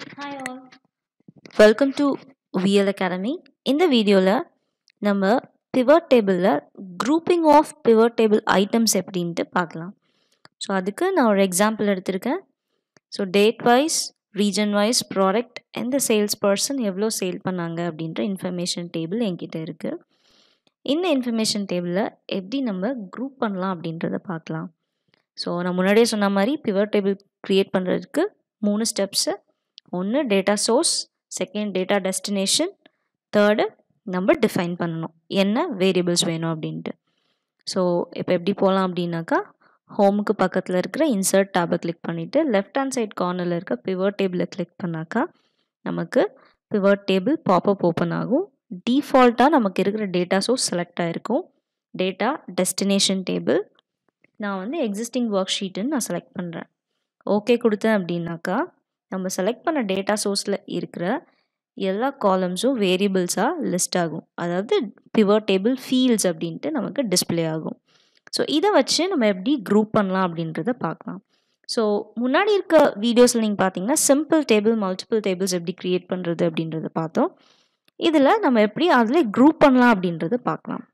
hi all welcome to VL academy இந்த வீடியோவில் நம்ம பிவட் டேபிளில் grouping of pivot table items எப்படின்ட்டு பார்க்கலாம் ஸோ அதுக்கு நான் ஒரு எக்ஸாம்பிள் எடுத்திருக்கேன் so date wise region wise product எந்த சேல்ஸ் பர்சன் எவ்வளோ சேல் பண்ணாங்க அப்படின்ற இன்ஃபர்மேஷன் டேபிள் என்கிட்ட இருக்குது இந்த இன்ஃபர்மேஷன் டேபிளில் எப்படி நம்ம குரூப் பண்ணலாம் அப்படின்றத பார்க்கலாம் ஸோ நான் முன்னாடியே சொன்ன மாதிரி பிவர் டேபிள் க்ரியேட் பண்ணுறதுக்கு மூணு ஸ்டெப்ஸு ஒன்று data source second data destination third நம்ம டிஃபைன் பண்ணணும் என்ன வேரியபிள்ஸ் வேணும் அப்படின்ட்டு ஸோ இப்போ எப்படி போகலாம் அப்படின்னாக்கா ஹோமுக்கு பக்கத்தில் இருக்கிற இன்சர்ட் டேபை கிளிக் பண்ணிவிட்டு லெஃப்ட் ஹேண்ட் சைட் கார்னரில் இருக்க பிவர் டேபிளை கிளிக் பண்ணாக்கா நமக்கு பிவர் டேபிள் பாப்பப் ஓப்பன் ஆகும் டிஃபால்ட்டாக நமக்கு இருக்கிற டேட்டா சோர்ஸ் செலக்ட் ஆகிருக்கும் டேட்டா டெஸ்டினேஷன் டேபிள் நான் வந்து எக்ஸிஸ்டிங் ஒர்க் ஷீட்டுன்னு நான் செலக்ட் பண்ணுறேன் ஓகே கொடுத்தேன் அப்படின்னாக்கா நம்ம செலக்ட் பண்ண டேட்டா சோர்ஸில் இருக்கிற எல்லா காலம்ஸும் வேரியபிள்ஸாக லிஸ்ட் ஆகும் அதாவது பிவர் டேபிள் ஃபீல்ட்ஸ் அப்படின்ட்டு நமக்கு டிஸ்பிளே ஆகும் ஸோ இதை வச்சு நம்ம எப்படி குரூப் பண்ணலாம் அப்படின்றத பார்க்கலாம் ஸோ முன்னாடி இருக்க வீடியோஸில் நீங்கள் பார்த்தீங்கன்னா சிம்பிள் டேபிள் மல்டிபிள் டேபிள்ஸ் எப்படி க்ரியேட் பண்ணுறது அப்படின்றத பார்த்தோம் இதில் நம்ம எப்படி அதில் குரூப் பண்ணலாம் அப்படின்றத பார்க்கலாம்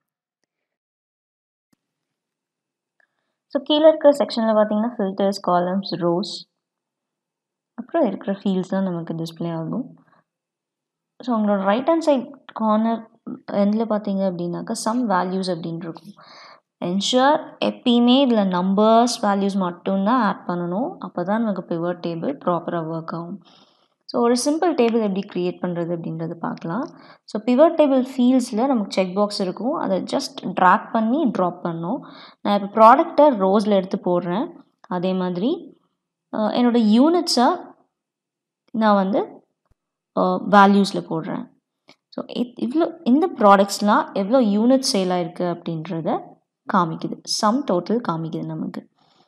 ஸோ கீழே இருக்கிற செக்ஷனில் பார்த்தீங்கன்னா ஃபில்டர்ஸ் காலம்ஸ் ரோஸ் அப்புறம் இருக்கிற ஃபீல்ட்ஸ் தான் நமக்கு டிஸ்பிளே ஆகும் ஸோ உங்களோட ரைட் ஹேண்ட் சைட் கார்னர் எண்டில் பார்த்தீங்க அப்படின்னாக்கா சம் வேல்யூஸ் அப்படின்னு இருக்கும் என்ஷுர் எப்பயுமே இதில் நம்பர்ஸ் வேல்யூஸ் மட்டும்தான் ஆட் பண்ணணும் அப்போ தான் நமக்கு பிவர் டேபிள் ப்ராப்பராக ஒர்க் ஆகும் ஸோ ஒரு சிம்பிள் டேபிள் எப்படி க்ரியேட் பண்ணுறது அப்படின்றத பார்க்கலாம் ஸோ பிவர் டேபிள் ஃபீல்ட்ஸில் நமக்கு செக் பாக்ஸ் இருக்கும் அதை ஜஸ்ட் ட்ராக் பண்ணி ட்ராப் பண்ணோம் நான் இப்போ ப்ராடக்டை ரோஸில் எடுத்து போடுறேன் அதே மாதிரி என்னோடய யூனிட்ஸை நான் வந்து வேல்யூஸில் போடுறேன் ஸோ இவ்வளோ இந்த ப்ராடக்ட்ஸ்லாம் எவ்வளோ யூனிட் சேல் ஆயிருக்கு அப்படின்றத காமிக்குது சம் டோட்டல் காமிக்குது நமக்கு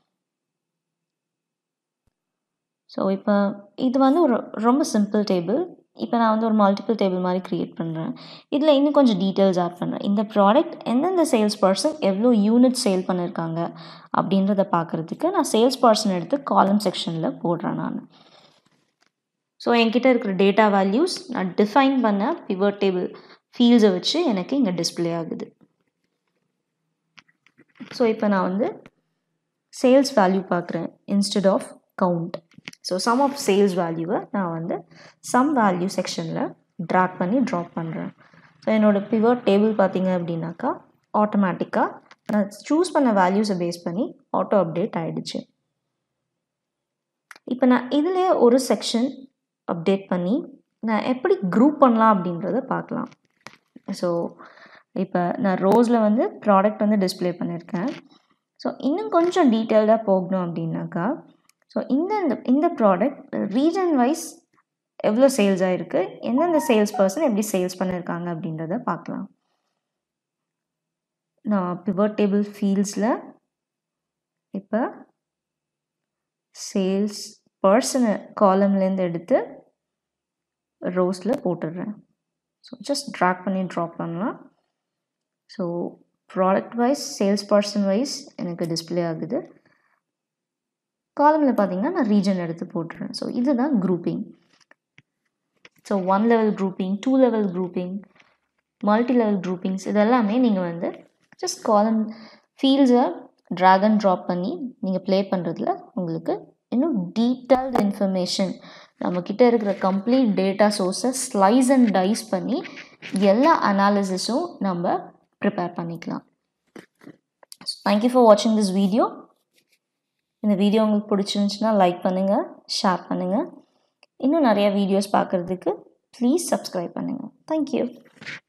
ஸோ இப்போ இது வந்து ஒரு ரொம்ப சிம்பிள் டேபிள் இப்போ நான் வந்து ஒரு மல்டிபிள் டேபிள் மாதிரி க்ரியேட் பண்ணுறேன் இதில் இன்னும் கொஞ்சம் டீட்டெயில்ஸ் ஆட் பண்ணுறேன் இந்த ப்ராடக்ட் எந்தெந்த சேல்ஸ் பர்சன் எவ்வளோ யூனிட் சேல் பண்ணியிருக்காங்க அப்படின்றத பார்க்குறதுக்கு நான் சேல்ஸ் பர்சன் எடுத்து காலம் செக்ஷனில் போடுறேன் நான் ஸோ என்கிட்ட இருக்கிற டேட்டா வேல்யூஸ் நான் டிஃபைன் பண்ண பிவர் டேபிள் ஃபீல்ஸை வச்சு எனக்கு இங்கே டிஸ்பிளே ஆகுது ஸோ இப்போ நான் வந்து சேல்ஸ் வேல்யூ பார்க்குறேன் instead of count so sum of sales வேல்யூவை நான் வந்து சம் வேல்யூ செக்ஷனில் ட்ராக் பண்ணி ட்ராப் பண்ணுறேன் ஸோ என்னோடய பிவர் டேபிள் பார்த்தீங்க அப்படின்னாக்கா ஆட்டோமேட்டிக்காக நான் சூஸ் பண்ண வேல்யூஸை பேஸ் பண்ணி ஆட்டோ அப்டேட் ஆகிடுச்சு இப்போ நான் இதிலே ஒரு செக்ஷன் அப்டேட் பண்ணி நான் எப்படி குரூப் பண்ணலாம் அப்படின்றத பார்க்கலாம் ஸோ இப்போ நான் ரோஸில் வந்து ப்ராடக்ட் வந்து டிஸ்பிளே பண்ணியிருக்கேன் ஸோ இன்னும் கொஞ்சம் டீட்டெயில்டாக போகணும் அப்படின்னாக்கா ஸோ இந்த இந்த ப்ராடக்ட் ரீஜன் வைஸ் எவ்வளோ சேல்ஸ் ஆகிருக்கு எந்தெந்த சேல்ஸ் பர்சன் எப்படி சேல்ஸ் பண்ணியிருக்காங்க அப்படின்றத பார்க்கலாம் நான் பிவர் டேபிள் ஃபீல்ட்ஸில் இப்போ சேல்ஸ் பர்சனை காலம்லேருந்து எடுத்து ரோஸில் போட்டுடுறேன் ஸோ ஜஸ்ட் ட்ராக் பண்ணி ட்ராப் பண்ணலாம் so product wise sales person wise எனக்கு டிஸ்பிளே ஆகுது காலமில் பார்த்தீங்கன்னா நான் ரீஜன் எடுத்து போட்டுறேன் ஸோ இதுதான் grouping so one level grouping two level grouping multi level groupings இதெல்லாமே நீங்கள் வந்து ஜஸ்ட் காலம் ஃபீல்ஸை ட்ராக் அண்ட் ட்ராப் பண்ணி நீங்கள் ப்ளே பண்ணுறதுல உங்களுக்கு இன்னும் டீட்டெயில்டு இன்ஃபர்மேஷன் நம்மக்கிட்ட இருக்கிற கம்ப்ளீட் டேட்டா சோர்ஸை ஸ்லைஸ் அண்ட் டைஸ் பண்ணி எல்லா அனாலிசிஸும் நம்ம ப்ரிப்பேர் பண்ணிக்கலாம் தேங்க்யூ ஃபார் வாட்சிங் திஸ் வீடியோ இந்த வீடியோ உங்களுக்கு பிடிச்சிருந்துச்சுன்னா லைக் பண்ணுங்கள் ஷேர் பண்ணுங்கள் இன்னும் நிறையா வீடியோஸ் பார்க்குறதுக்கு ப்ளீஸ் சப்ஸ்கிரைப் பண்ணுங்கள் தேங்க்யூ